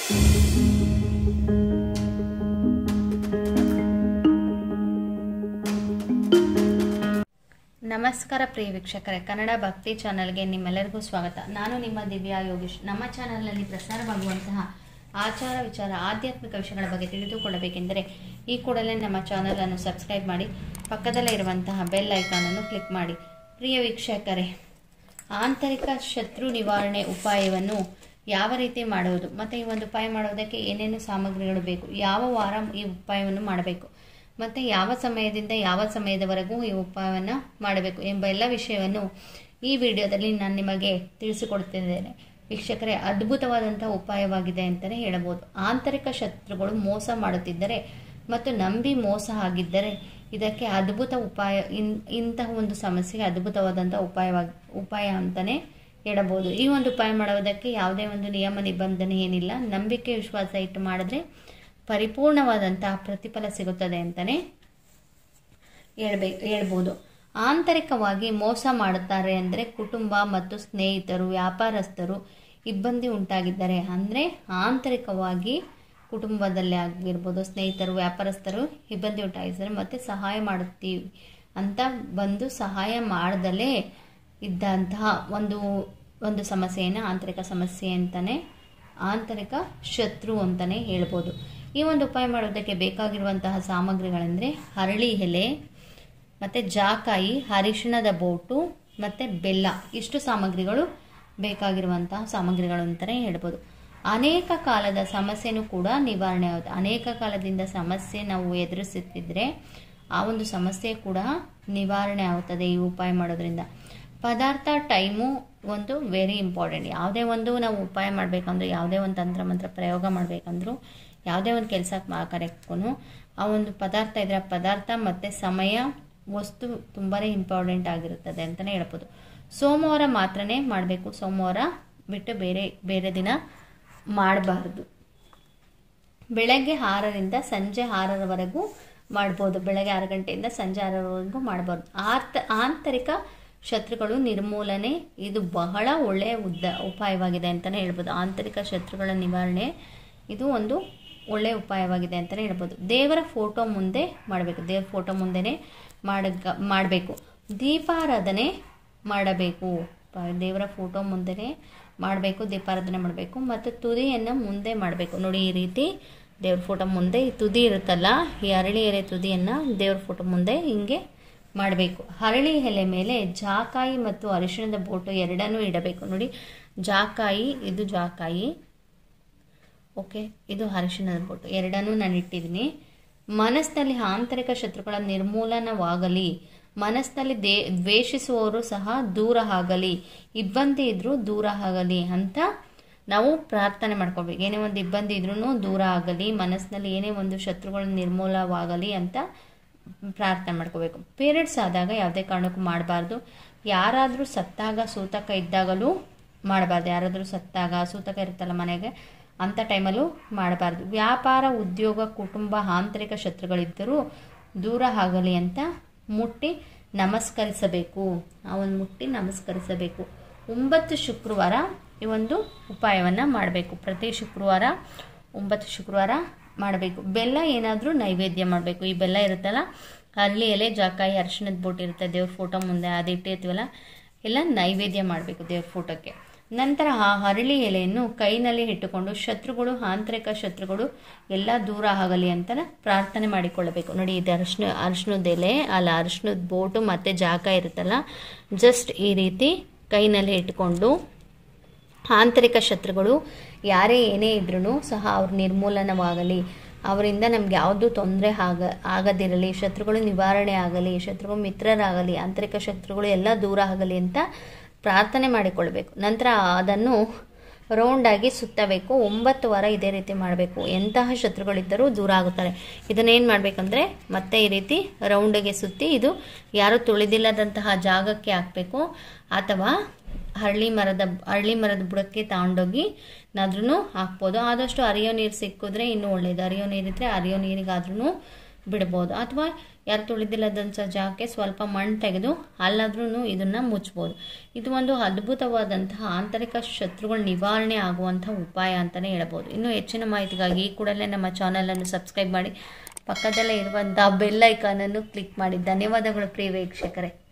ನಮಸ್ಕಾರ ಪ್ರಿಯ ವೀಕ್ಷಕರೇ ಕನ್ನಡ ಭಕ್ತಿ ಚಾನಲ್ಗೆ ನಿಮ್ಮೆಲ್ಲರಿಗೂ ಸ್ವಾಗತ ನಾನು ನಿಮ್ಮ ದಿವ್ಯಾ ಯೋಗೀಶ್ ನಮ್ಮ ಚಾನಲ್ನಲ್ಲಿ ಪ್ರಸಾರವಾಗುವಂತಹ ಆಚಾರ ವಿಚಾರ ಆಧ್ಯಾತ್ಮಿಕ ವಿಷಯಗಳ ಬಗ್ಗೆ ತಿಳಿದುಕೊಳ್ಳಬೇಕೆಂದರೆ ಈ ಕೂಡಲೇ ನಮ್ಮ ಚಾನಲನ್ನು ಸಬ್ಸ್ಕ್ರೈಬ್ ಮಾಡಿ ಪಕ್ಕದಲ್ಲೇ ಇರುವಂತಹ ಬೆಲ್ ಐಕಾನನ್ನು ಕ್ಲಿಕ್ ಮಾಡಿ ಪ್ರಿಯ ವೀಕ್ಷಕರೇ ಆಂತರಿಕ ಶತ್ರು ನಿವಾರಣೆ ಉಪಾಯವನ್ನು ಯಾವ ರೀತಿ ಮಾಡುವುದು ಮತ್ತು ಈ ಒಂದು ಉಪಾಯ ಮಾಡುವುದಕ್ಕೆ ಏನೇನು ಸಾಮಗ್ರಿಗಳು ಬೇಕು ಯಾವ ವಾರ ಈ ಉಪಾಯವನ್ನು ಮಾಡಬೇಕು ಮತ್ತು ಯಾವ ಸಮಯದಿಂದ ಯಾವ ಸಮಯದವರೆಗೂ ಈ ಉಪಾಯವನ್ನು ಮಾಡಬೇಕು ಎಂಬ ಎಲ್ಲ ವಿಷಯವನ್ನು ಈ ವಿಡಿಯೋದಲ್ಲಿ ನಾನು ನಿಮಗೆ ತಿಳಿಸಿಕೊಡ್ತಿದ್ದೇನೆ ವೀಕ್ಷಕರೇ ಅದ್ಭುತವಾದಂಥ ಉಪಾಯವಾಗಿದೆ ಅಂತಲೇ ಹೇಳಬಹುದು ಆಂತರಿಕ ಶತ್ರುಗಳು ಮೋಸ ಮಾಡುತ್ತಿದ್ದರೆ ಮತ್ತು ನಂಬಿ ಮೋಸ ಆಗಿದ್ದರೆ ಇದಕ್ಕೆ ಅದ್ಭುತ ಉಪಾಯ ಇನ್ ಇಂತಹ ಒಂದು ಸಮಸ್ಯೆಗೆ ಅದ್ಭುತವಾದಂಥ ಉಪಾಯವಾಗಿ ಉಪಾಯ ಅಂತಲೇ ಹೇಳಬಹುದು ಈ ಒಂದು ಉಪಾಯ ಮಾಡುವುದಕ್ಕೆ ಯಾವುದೇ ಒಂದು ನಿಯಮ ನಿಬಂಧನೆ ಏನಿಲ್ಲ ನಂಬಿಕೆ ವಿಶ್ವಾಸ ಇಟ್ಟು ಮಾಡಿದ್ರೆ ಪರಿಪೂರ್ಣವಾದಂತಹ ಪ್ರತಿಫಲ ಸಿಗುತ್ತದೆ ಅಂತಲೇ ಹೇಳ್ಬೇಕು ಹೇಳ್ಬೋದು ಆಂತರಿಕವಾಗಿ ಮೋಸ ಮಾಡುತ್ತಾರೆ ಅಂದರೆ ಕುಟುಂಬ ಮತ್ತು ಸ್ನೇಹಿತರು ವ್ಯಾಪಾರಸ್ಥರು ಇಬ್ಬಂದಿ ಉಂಟಾಗಿದ್ದಾರೆ ಅಂದರೆ ಆಂತರಿಕವಾಗಿ ಕುಟುಂಬದಲ್ಲಿ ಆಗಿರ್ಬೋದು ಸ್ನೇಹಿತರು ವ್ಯಾಪಾರಸ್ಥರು ಇಬ್ಬಂದಿ ಉಂಟಾಗಿದ್ದಾರೆ ಮತ್ತು ಸಹಾಯ ಮಾಡುತ್ತೀವಿ ಅಂತ ಬಂದು ಸಹಾಯ ಮಾಡದಲೇ ಇದ್ದಂತಹ ಒಂದು ಒಂದು ಸಮಸ್ಯೆಯನ್ನು ಆಂತರಿಕ ಸಮಸ್ಯೆ ಅಂತಲೇ ಆಂತರಿಕ ಶತ್ರು ಅಂತಲೇ ಹೇಳ್ಬೋದು ಈ ಒಂದು ಉಪಾಯ ಮಾಡೋದಕ್ಕೆ ಬೇಕಾಗಿರುವಂತಹ ಸಾಮಗ್ರಿಗಳೆಂದರೆ ಹರಳಿ ಎಲೆ ಮತ್ತು ಜಾಕಾಯಿ ಅರಿಶಿಣದ ಬೋಟು ಮತ್ತು ಬೆಲ್ಲ ಇಷ್ಟು ಸಾಮಗ್ರಿಗಳು ಬೇಕಾಗಿರುವಂತಹ ಸಾಮಗ್ರಿಗಳು ಅಂತಲೇ ಹೇಳ್ಬೋದು ಅನೇಕ ಕಾಲದ ಸಮಸ್ಯೆನೂ ಕೂಡ ನಿವಾರಣೆ ಆಗುತ್ತೆ ಅನೇಕ ಕಾಲದಿಂದ ಸಮಸ್ಯೆ ನಾವು ಎದುರಿಸುತ್ತಿದ್ದರೆ ಆ ಒಂದು ಸಮಸ್ಯೆ ಕೂಡ ನಿವಾರಣೆ ಆಗುತ್ತದೆ ಈ ಉಪಾಯ ಮಾಡೋದ್ರಿಂದ ಪದಾರ್ಥ ಟೈಮು ಒಂದು ವೆರಿ ಇಂಪಾರ್ಟೆಂಟ್ ಯಾವುದೇ ಒಂದು ನಾವು ಉಪಾಯ ಮಾಡಬೇಕಂದ್ರೂ ಯಾವುದೇ ಒಂದು ತಂತ್ರ ಮಂತ್ರ ಪ್ರಯೋಗ ಮಾಡಬೇಕಂದ್ರೂ ಯಾವುದೇ ಒಂದು ಕೆಲಸ ಕರೆಕ್ಟೂ ಆ ಒಂದು ಪದಾರ್ಥ ಇದ್ರೆ ಪದಾರ್ಥ ಮತ್ತು ಸಮಯ ವಸ್ತು ತುಂಬಾ ಇಂಪಾರ್ಟೆಂಟ್ ಆಗಿರುತ್ತದೆ ಅಂತಲೇ ಹೇಳ್ಬೋದು ಸೋಮವಾರ ಮಾತ್ರನೇ ಮಾಡಬೇಕು ಸೋಮವಾರ ಬಿಟ್ಟು ಬೇರೆ ಬೇರೆ ದಿನ ಮಾಡಬಾರ್ದು ಬೆಳಗ್ಗೆ ಆರರಿಂದ ಸಂಜೆ ಆರರವರೆಗೂ ಮಾಡ್ಬೋದು ಬೆಳಗ್ಗೆ ಆರು ಗಂಟೆಯಿಂದ ಸಂಜೆ ಆರರವರೆಗೂ ಮಾಡಬಾರ್ದು ಆರ್ತ ಆಂತರಿಕ ಶತ್ರುಗಳು ನಿರ್ಮೂಲನೆ ಇದು ಬಹಳ ಒಳ್ಳೆಯ ಉದ್ದ ಉಪಾಯವಾಗಿದೆ ಅಂತಲೇ ಹೇಳ್ಬೋದು ಆಂತರಿಕ ಶತ್ರುಗಳ ನಿವಾರಣೆ ಇದು ಒಂದು ಒಳ್ಳೆಯ ಉಪಾಯವಾಗಿದೆ ಅಂತಲೇ ಹೇಳ್ಬೋದು ದೇವರ ಫೋಟೋ ಮುಂದೆ ಮಾಡಬೇಕು ದೇವರ ಫೋಟೋ ಮುಂದೆನೇ ಮಾಡ ಮಾಡಬೇಕು ದೀಪಾರಾಧನೆ ಮಾಡಬೇಕು ದೇವರ ಫೋಟೋ ಮುಂದೆನೇ ಮಾಡಬೇಕು ದೀಪಾರಾಧನೆ ಮಾಡಬೇಕು ಮತ್ತು ತುದಿಯನ್ನು ಮುಂದೆ ಮಾಡಬೇಕು ನೋಡಿ ಈ ರೀತಿ ದೇವ್ರ ಫೋಟೋ ಮುಂದೆ ಈ ತುದಿ ಇರುತ್ತಲ್ಲ ಈ ಅರಳಿ ಎಲೆ ತುದಿಯನ್ನು ದೇವ್ರ ಫೋಟೋ ಮುಂದೆ ಹಿಂಗೆ ಮಾಡಬೇಕು ಹರಳಿ ಎಲೆ ಮೇಲೆ ಜಾಕಾಯಿ ಮತ್ತು ಅರಿಶಿಣದ ಬೋಟು ಎರಡನ್ನೂ ಇಡಬೇಕು ನೋಡಿ ಜಾಕಾಯಿ ಇದು ಜಾಕಾಯಿ ಓಕೆ ಇದು ಅರಿಶಿಣದ ಬೋಟು ಎರಡನ್ನೂ ನಾನು ಇಟ್ಟಿದ್ದೀನಿ ಮನಸ್ಸಿನಲ್ಲಿ ಆಂತರಿಕ ಶತ್ರುಗಳ ನಿರ್ಮೂಲನವಾಗಲಿ ಮನಸ್ಸಿನಲ್ಲಿ ದೇ ದ್ವೇಷಿಸುವವರು ಸಹ ದೂರ ಆಗಲಿ ಇಬ್ಬಂದಿ ಇದ್ರೂ ದೂರ ಆಗಲಿ ಅಂತ ನಾವು ಪ್ರಾರ್ಥನೆ ಮಾಡ್ಕೊಳ್ಬೇಕು ಏನೇ ಒಂದು ಇಬ್ಬಂದಿ ಇದ್ರೂ ದೂರ ಆಗಲಿ ಮನಸ್ಸಿನಲ್ಲಿ ಏನೇ ಒಂದು ಶತ್ರುಗಳ ನಿರ್ಮೂಲವಾಗಲಿ ಅಂತ ಪ್ರಾರ್ಥನೆ ಮಾಡ್ಕೋಬೇಕು ಪೀರಿಯಡ್ಸ್ ಆದಾಗ ಯಾವುದೇ ಕಾರಣಕ್ಕೂ ಮಾಡಬಾರ್ದು ಯಾರಾದರೂ ಸತ್ತಾಗ ಸೂತಕ ಇದ್ದಾಗಲೂ ಮಾಡಬಾರ್ದು ಯಾರಾದರೂ ಸತ್ತಾಗ ಸೂತಕ ಇರುತ್ತಲ್ಲ ಮನೆಗೆ ಅಂಥ ಟೈಮಲ್ಲೂ ಮಾಡಬಾರ್ದು ವ್ಯಾಪಾರ ಉದ್ಯೋಗ ಕುಟುಂಬ ಆಂತರಿಕ ಶತ್ರುಗಳಿದ್ದರೂ ದೂರ ಆಗಲಿ ಅಂತ ಮುಟ್ಟಿ ನಮಸ್ಕರಿಸಬೇಕು ಅವನು ಮುಟ್ಟಿ ನಮಸ್ಕರಿಸಬೇಕು ಒಂಬತ್ತು ಶುಕ್ರವಾರ ಈ ಒಂದು ಉಪಾಯವನ್ನು ಮಾಡಬೇಕು ಪ್ರತಿ ಶುಕ್ರವಾರ ಒಂಬತ್ತು ಶುಕ್ರವಾರ ಮಾಡಬೇಕು ಬೆಲ್ಲ ಏನಾದರೂ ನೈವೇದ್ಯ ಮಾಡಬೇಕು ಈ ಬೆಲ್ಲ ಇರುತ್ತಲ್ಲ ಹರಳಿ ಎಲೆ ಜಾಕಾಯಿ ಅರಿಶಿಣದ ಬೋಟ್ ಇರುತ್ತೆ ದೇವ್ರ ಫೋಟೋ ಮುಂದೆ ಅದು ಇಟ್ಟಿರ್ತೀವಲ್ಲ ಎಲ್ಲ ನೈವೇದ್ಯ ಮಾಡಬೇಕು ದೇವ್ರ ಫೋಟೋಕ್ಕೆ ನಂತರ ಆ ಹರಳಿ ಎಲೆಯನ್ನು ಕೈನಲ್ಲಿ ಇಟ್ಟುಕೊಂಡು ಶತ್ರುಗಳು ಆಂತರಿಕ ಶತ್ರುಗಳು ಎಲ್ಲ ದೂರ ಆಗಲಿ ಅಂತ ಪ್ರಾರ್ಥನೆ ಮಾಡಿಕೊಳ್ಳಬೇಕು ನೋಡಿ ಇದು ಅರಿಶಿನ ಅರಿಶಿಣದ ಎಲೆ ಅಲ್ಲ ಅರಿಶಿಣದ ಬೋಟು ಮತ್ತು ಜಾಕ ಇರುತ್ತಲ್ಲ ಜಸ್ಟ್ ಈ ರೀತಿ ಕೈನಲ್ಲಿ ಇಟ್ಕೊಂಡು ಆಂತರಿಕ ಶತ್ರುಗಳು ಯಾರೇ ಏನೇ ಇದ್ರೂ ಸಹ ಅವ್ರ ನಿರ್ಮೂಲನವಾಗಲಿ ಅವರಿಂದ ನಮ್ಗೆ ಯಾವುದು ತೊಂದರೆ ಆಗ ಆಗದಿರಲಿ ಶತ್ರುಗಳು ನಿವಾರಣೆ ಆಗಲಿ ಶತ್ರುಗಳು ಮಿತ್ರರಾಗಲಿ ಆಂತರಿಕ ಶತ್ರುಗಳು ಎಲ್ಲ ದೂರ ಆಗಲಿ ಅಂತ ಪ್ರಾರ್ಥನೆ ಮಾಡಿಕೊಳ್ಬೇಕು ನಂತರ ಅದನ್ನು ರೌಂಡಾಗಿ ಸುತ್ತಬೇಕು ಒಂಬತ್ತು ವಾರ ಇದೇ ರೀತಿ ಮಾಡಬೇಕು ಎಂತಹ ಶತ್ರುಗಳಿದ್ದರೂ ದೂರ ಆಗುತ್ತಾರೆ ಇದನ್ನೇನು ಮಾಡಬೇಕಂದ್ರೆ ಮತ್ತೆ ಈ ರೀತಿ ರೌಂಡಿಗೆ ಸುತ್ತಿ ಇದು ಯಾರು ತುಳಿದಿಲ್ಲದಂತಹ ಜಾಗಕ್ಕೆ ಹಾಕಬೇಕು ಅಥವಾ ಹರಳಿ ಮರದ ಹರಳಿ ಮರದ ಬುಡಕ್ಕೆ ತಗೊಂಡೋಗಿ ನಾದ್ರೂ ಹಾಕ್ಬೋದು ಆದಷ್ಟು ಅರಿಯೋ ನೀರು ಸಿಕ್ಕಿದ್ರೆ ಇನ್ನೂ ಒಳ್ಳೆಯದು ಅರಿಯೋ ನೀರಿದ್ರೆ ಅರಿಯೋ ನೀರಿಗಾದ್ರೂ ಬಿಡ್ಬೋದು ಅಥವಾ ಯಾರು ತುಳಿದಿಲ್ಲದಂಥ ಜಾಗಕ್ಕೆ ಸ್ವಲ್ಪ ಮಣ್ಣು ತೆಗೆದು ಅಲ್ಲಾದ್ರೂ ಇದನ್ನು ಮುಚ್ಬೋದು ಇದು ಒಂದು ಅದ್ಭುತವಾದಂತಹ ಆಂತರಿಕ ಶತ್ರುಗಳ ನಿವಾರಣೆ ಆಗುವಂಥ ಉಪಾಯ ಅಂತಲೇ ಹೇಳ್ಬೋದು ಇನ್ನು ಹೆಚ್ಚಿನ ಮಾಹಿತಿಗಾಗಿ ಈ ಕೂಡಲೇ ನಮ್ಮ ಚಾನಲನ್ನು ಸಬ್ಸ್ಕ್ರೈಬ್ ಮಾಡಿ ಪಕ್ಕದಲ್ಲೇ ಇರುವಂಥ ಬೆಲ್ ಐಕಾನನ್ನು ಕ್ಲಿಕ್ ಮಾಡಿ ಧನ್ಯವಾದಗಳು ಪ್ರಿಯ ವೀಕ್ಷಕರೇ